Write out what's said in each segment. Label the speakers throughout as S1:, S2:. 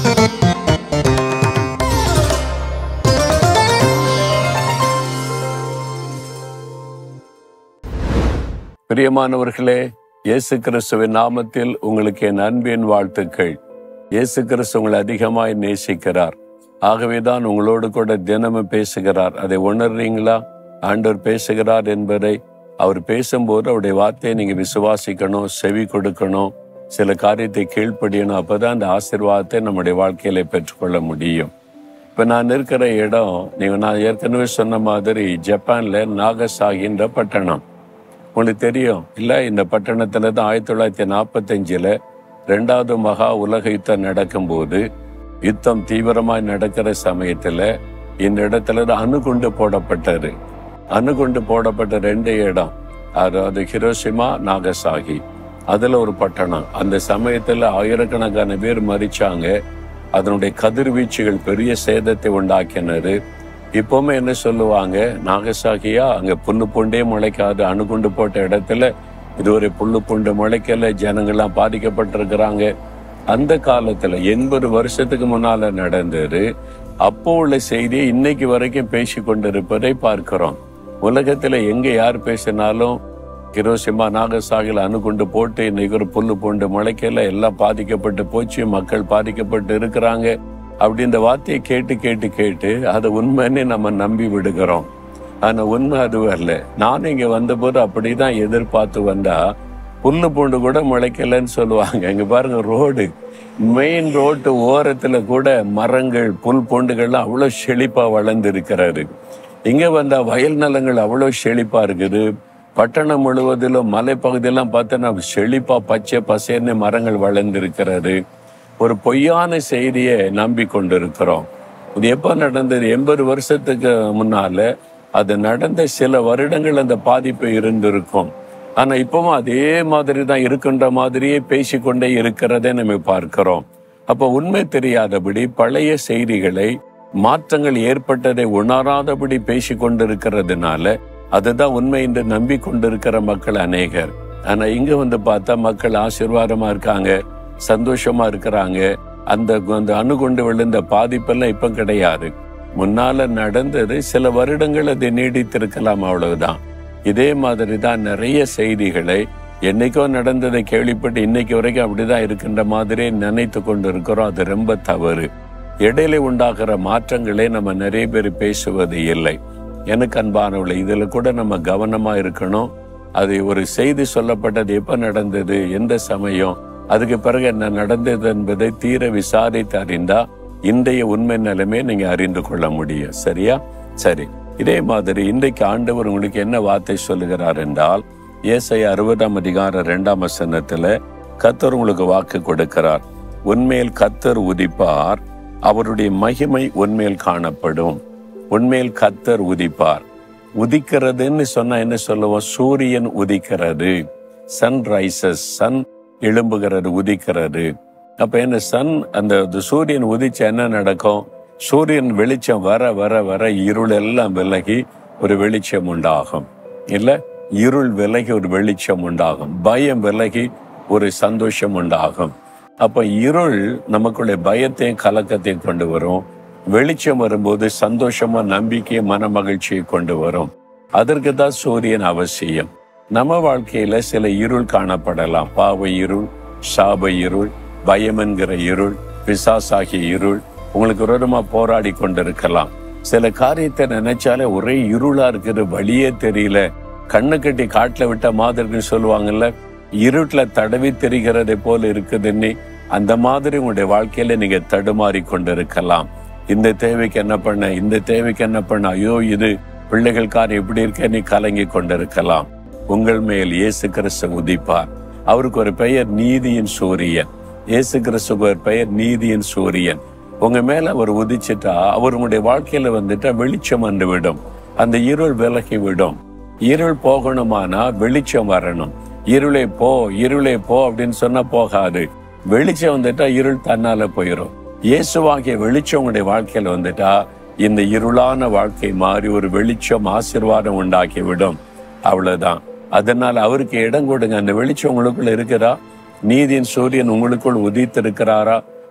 S1: பிரியமானவர்களே இயேசு கிறிஸ்துவின் நாமத்தில் உங்களுக்கு என் அன்பின் வாழ்த்துக்கள் இயேசு கிறிஸ்து உங்களை அதிகமாய் நேசிக்கிறார் ஆகவேதான் உங்களோடு கூட தினமும் பேசுகிறார் அதை உணர்றீங்களா ஆண்டவர் பேசுகிறார் என்பதை அவர் பேசும்போது அவருடைய வார்த்தையை நீங்க விசுவாசிக்கணும் செவி கொடுக்கணும் சில காரியத்தை கீழ்ப்படியணும் அப்பதான் அந்த ஆசீர்வாதத்தை நம்முடைய வாழ்க்கையில பெற்றுக்கொள்ள முடியும் இப்ப நான் இருக்கிற இடம் நீங்க நான் ஏற்கனவே சொன்ன மாதிரி ஜப்பான்ல நாகசாகின்ற பட்டணம் உங்களுக்கு தெரியும் இல்ல இந்த பட்டணத்துல தான் ஆயிரத்தி தொள்ளாயிரத்தி நாற்பத்தஞ்சுல ரெண்டாவது மகா உலக யுத்தம் நடக்கும்போது யுத்தம் தீவிரமாய் நடக்கிற சமயத்துல இந்த இடத்துல தான் அணுகுண்டு போடப்பட்டது அணுகுண்டு போடப்பட்ட ரெண்டு இடம் அதாவது ஹிரோஷிமா நாகசாகி அதுல ஒரு பட்டணம் அந்த சமயத்துல ஆயிரக்கணக்கான பேர் மறிச்சாங்க அதனுடைய கதிர்வீச்சுகள் பெரிய சேதத்தை உண்டாக்கினது இப்பவுமே என்ன சொல்லுவாங்க நாகசாகியா அங்க புல்லு பூண்டே முளைக்காது அணுகுண்டு போட்ட இடத்துல இதுவரை புல்லு பூண்டு முளைக்கல ஜனங்கள்லாம் பாதிக்கப்பட்டிருக்கிறாங்க அந்த காலத்துல எண்பது வருஷத்துக்கு முன்னால நடந்தது அப்போ உள்ள செய்தியை இன்னைக்கு வரைக்கும் பேசி கொண்டிருப்பதை பார்க்கிறோம் உலகத்துல எங்க யார் பேசினாலும் ஹிரோஷிமா நாகசாகில அணுகுண்டு போட்டு இன்னைக்கு ஒரு புல்லு பூண்டு முளைக்கல எல்லாம் பாதிக்கப்பட்டு போச்சு மக்கள் பாதிக்கப்பட்டு இருக்கிறாங்க அப்படின்ற வார்த்தையை கேட்டு கேட்டு கேட்டு அதை உண்மைன்னு நம்ம நம்பி விடுகிறோம் ஆனா உண்மை அது வரல நானும் இங்க வந்தபோது அப்படிதான் எதிர்பார்த்து வந்தா புல்லு பூண்டு கூட முளைக்கலன்னு சொல்லுவாங்க இங்க பாருங்க ரோடு மெயின் ரோட்டு ஓரத்துல கூட மரங்கள் புல் பூண்டுகள்லாம் அவ்வளவு செழிப்பா வளர்ந்து இருக்கிறாரு இங்க வந்தா வயல் நிலங்கள் அவ்வளவு செழிப்பா இருக்குது பட்டணம் முழுவதிலும் மலைப்பகுதியெல்லாம் பார்த்தோன்னா செழிப்பா பச்சை பசேர்னு மரங்கள் வளர்ந்து இருக்கிறாரு ஒரு பொய்யான செய்தியை நம்பி கொண்டிருக்கிறோம் இது எப்போ நடந்தது எண்பது வருஷத்துக்கு முன்னால அது நடந்த சில வருடங்கள் அந்த பாதிப்பு இருந்திருக்கும் ஆனா இப்பவும் அதே மாதிரி தான் இருக்கின்ற மாதிரியே பேசிக்கொண்டே இருக்கிறதை நம்ம பார்க்கிறோம் அப்போ உண்மை தெரியாதபடி பழைய செய்திகளை மாற்றங்கள் ஏற்பட்டதை உணராதபடி பேசி கொண்டிருக்கிறதுனால அதுதான் உண்மை என்று நம்பி கொண்டிருக்கிற மக்கள் அநேகர் ஆனா இங்க வந்து பார்த்தா மக்கள் ஆசீர்வாதமா இருக்காங்க சந்தோஷமா இருக்கிறாங்க அந்த அந்த அணுகுண்டு விழுந்த பாதிப்பெல்லாம் இப்ப கிடையாது முன்னால நடந்தது சில வருடங்கள் அது நீடித்திருக்கலாம் அவ்வளவுதான் இதே மாதிரி தான் நிறைய செய்திகளை என்னைக்கோ நடந்ததை கேள்விப்பட்டு இன்னைக்கு வரைக்கும் அப்படிதான் இருக்கின்ற மாதிரியே நினைத்து கொண்டு இருக்கிறோம் அது ரொம்ப தவறு இடையில உண்டாகிற மாற்றங்களே நம்ம நிறைய பேர் பேசுவது இல்லை எனக்கு அன்பானவளை இதுல கூட நம்ம கவனமா இருக்கணும் அது ஒரு செய்தி சொல்லப்பட்டது எப்ப நடந்தது எந்த சமயம் அதுக்கு பிறகு என்ன நடந்தது என்பதை தீர விசாரித்து அறிந்தா இன்றைய உண்மை நிலைமை நீங்க அறிந்து கொள்ள முடியும் சரியா சரி இதே மாதிரி இன்றைக்கு ஆண்டவர் உங்களுக்கு என்ன வார்த்தை சொல்லுகிறார் என்றால் ஏசை அறுபதாம் அதிகார இரண்டாம் வசனத்துல கத்தர் உங்களுக்கு வாக்கு கொடுக்கிறார் உண்மையில் கத்தர் உதிப்பார் அவருடைய மகிமை உண்மையில் காணப்படும் உண்மையில் கத்தர் உதிப்பார் உதிக்கிறதுன்னு சொன்னா என்ன சொல்லுவோம் சூரியன் உதிக்கிறது சன் ரைசஸ் சன் எழும்புகிறது உதிக்கிறது அப்ப என்ன சன் அந்த அந்த சூரியன் உதிச்சா என்ன நடக்கும் சூரியன் வெளிச்சம் வர வர வர இருள் எல்லாம் விலகி ஒரு வெளிச்சம் உண்டாகும் இல்ல இருள் விலகி ஒரு வெளிச்சம் உண்டாகும் பயம் விலகி ஒரு சந்தோஷம் உண்டாகும் அப்ப இருள் நமக்குள்ள பயத்தையும் கலக்கத்தையும் கொண்டு வரும் வெளிச்சம் வரும்போது சந்தோஷமா நம்பிக்கையும் மன மகிழ்ச்சியை கொண்டு வரும் அதற்கு தான் சூரியன் அவசியம் நம்ம வாழ்க்கையில சில இருள் காணப்படலாம் பாவ இருள் சாப இருள் பயம் என்கிற இருள் பிசாசாகிய இருள் உங்களுக்கு விரோதமா போராடி கொண்டிருக்கலாம் சில காரியத்தை நினைச்சாலே ஒரே இருளா இருக்குது வழியே தெரியல கண்ணு கட்டி காட்டுல விட்ட மாதிரி சொல்லுவாங்கல்ல இருட்டுல தடவி தெரிகிறதை போல இருக்குதுன்னு அந்த மாதிரி உங்களுடைய வாழ்க்கையில நீங்க தடுமாறி கொண்டிருக்கலாம் இந்த தேவைக்கு என்ன பண்ண இந்த தேவைக்கு என்ன பண்ண ஐயோ இது பிள்ளைகள் காரம் எப்படி இருக்க நீ கலங்கி கொண்டிருக்கலாம் உங்கள் மேல் இயேசு கிறிஸ்து உதிப்பார் அவருக்கு ஒரு பெயர் நீதியின் சூரியன் இயேசு கிறிஸ்துக்கு ஒரு பெயர் நீதியின் சூரியன் உங்க மேல அவர் உதிச்சிட்டா அவர் உங்களுடைய வாழ்க்கையில வந்துட்டா வெளிச்சம் வந்து விடும் அந்த இருள் விலகி விடும் இருள் போகணுமானா வெளிச்சம் வரணும் இருளே போ இருளே போ அப்படின்னு சொன்னா போகாது வெளிச்சம் வந்துட்டா இருள் தன்னால போயிடும் இயேசுவாகிய வெளிச்சம் உங்களுடைய வாழ்க்கையில வந்துட்டா இந்த இருளான வாழ்க்கை மாறி ஒரு வெளிச்சம் ஆசீர்வாதம் உண்டாக்கி விடும் அவ்வளவுதான் அதனால அவருக்கு இடம் கொடுங்க அந்த வெளிச்சம் உங்களுக்குள்ள இருக்கிறா நீதியின் சூரியன் உங்களுக்குள் உதித்து இருக்கிறாரா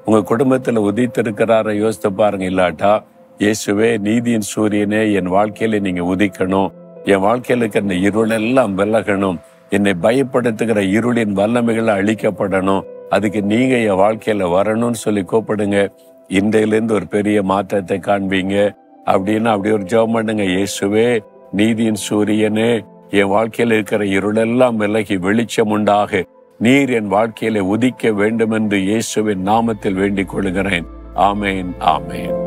S1: உங்க குடும்பத்துல உதித்திருக்கிறார யோசித்து பாருங்க இல்லாட்டா இயேசுவே நீதியின் சூரியனே என் வாழ்க்கையில நீங்க உதிக்கணும் என் வாழ்க்கையில இருக்கிற இந்த இருளெல்லாம் விலகணும் என்னை பயப்படுத்துகிற இருளின் வல்லமைகள் அழிக்கப்படணும் அதுக்கு நீங்க என் வாழ்க்கையில வரணும்னு சொல்லி கூப்பிடுங்க இன்றையிலிருந்து ஒரு பெரிய மாற்றத்தை காண்பீங்க அப்படின்னு அப்படி ஒரு ஜெபம் பண்ணுங்க இயேசுவே நீதியின் சூரியனே என் வாழ்க்கையில இருக்கிற இருளெல்லாம் விலகி வெளிச்சம் உண்டாக நீர் என் வாழ்க்கையில உதிக்க வேண்டும் என்று இயேசுவின் நாமத்தில் வேண்டிக் கொள்கிறேன் ஆமேன் ஆமேன்